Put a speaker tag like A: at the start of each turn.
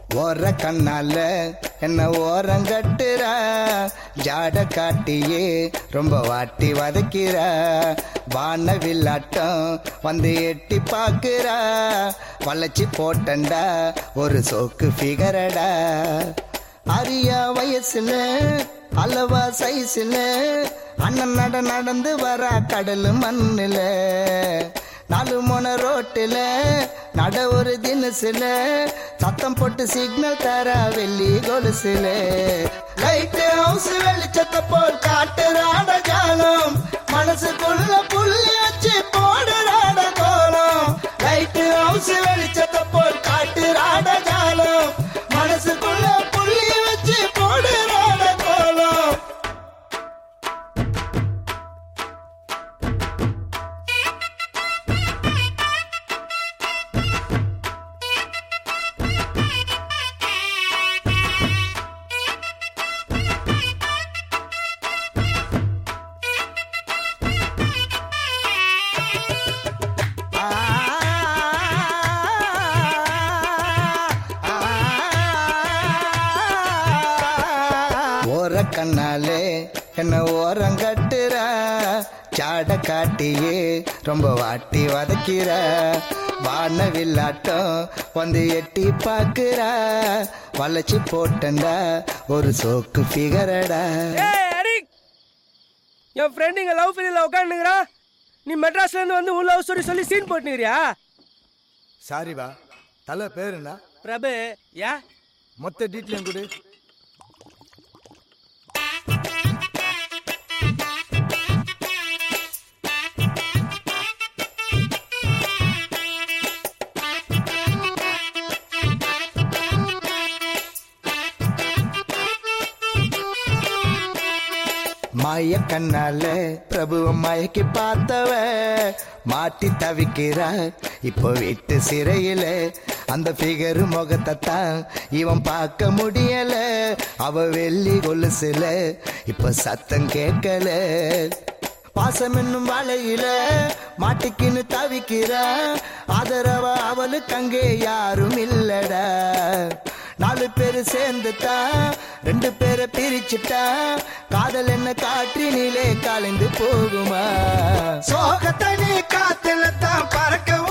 A: ஓர கண்ணால என்ன ஓரங்கட்டுறா ஜாட காட்டியே ரொம்ப வாட்டி வதக்கிறா வான வில்லாட்டம் வந்து எட்டி பாக்குறா வளைச்சி போட்டண்டா ஒரு சோக்கு ஃபிகரடா அரியா வயசுல அளவா சைஸ்ல அண்ணன் நட நடந்து வரா கடல் மண்ணுல நாலு மொன ரோட்டுல நட ஒரு தினசுல சத்தம் போட்டு சிக்னல் தர வெள்ளி கொலுசுல லைட் ஹவுஸ் வெளிச்சத்தை போல் காட்டுறாட ஜாலம் மனசுக்குள்ள புள்ளி வச்சு போடுறாட கோலம் லைட் ஹவுஸ் வெளிச்சத்தை போல் காட்டுறாட ஜாலம் மனசுக்குள்ள புள்ளி வச்சு போடுறாட கோலம் ஓர கண்ணாலே என்ன ஓரம் கட்டுறா சாட காட்டியே ரொம்ப வாட்டி வதக்கிறா வான வில்லாட்டம் வந்து எட்டி பாக்குறா வளைச்சு போட்டண்டா ஒரு சோக்கு ஃபிகரடா
B: ஏய் அரிக் என் ஃப்ரெண்ட் இங்க லவ் ஃபீலில் உட்காந்துங்கிறா நீ மெட்ராஸ்ல இருந்து வந்து உன் லவ் ஸ்டோரி சொல்லி சீன் போட்டுக்கிறியா
C: சாரிபா தலை பேர் என்ன
B: பிரபு யா
C: மொத்த டீட்டெயிலும் கொடு
A: மாய கண்ணால பிரபுவ மயக்கி பார்த்தவ மாட்டி தவிக்கிறா இப்போ வீட்டு சிறையில அந்த ஃபிகர் முகத்தை தான் இவன் பார்க்க முடியல அவ வெள்ளி கொலுசுல இப்ப சத்தம் கேட்கல பாசம் என்னும் வலையில மாட்டிக்கின்னு தவிக்கிறா ஆதரவ அவளுக்கு அங்கே யாரும் இல்லடா நாலு பேரு சேர்ந்துட்டா ரெண்டு பேரை பிரிச்சுட்டா காதல் என்ன காற்றினிலே கலைந்து போகுமா சோகத்தை நீ காத்துல தான் பறக்க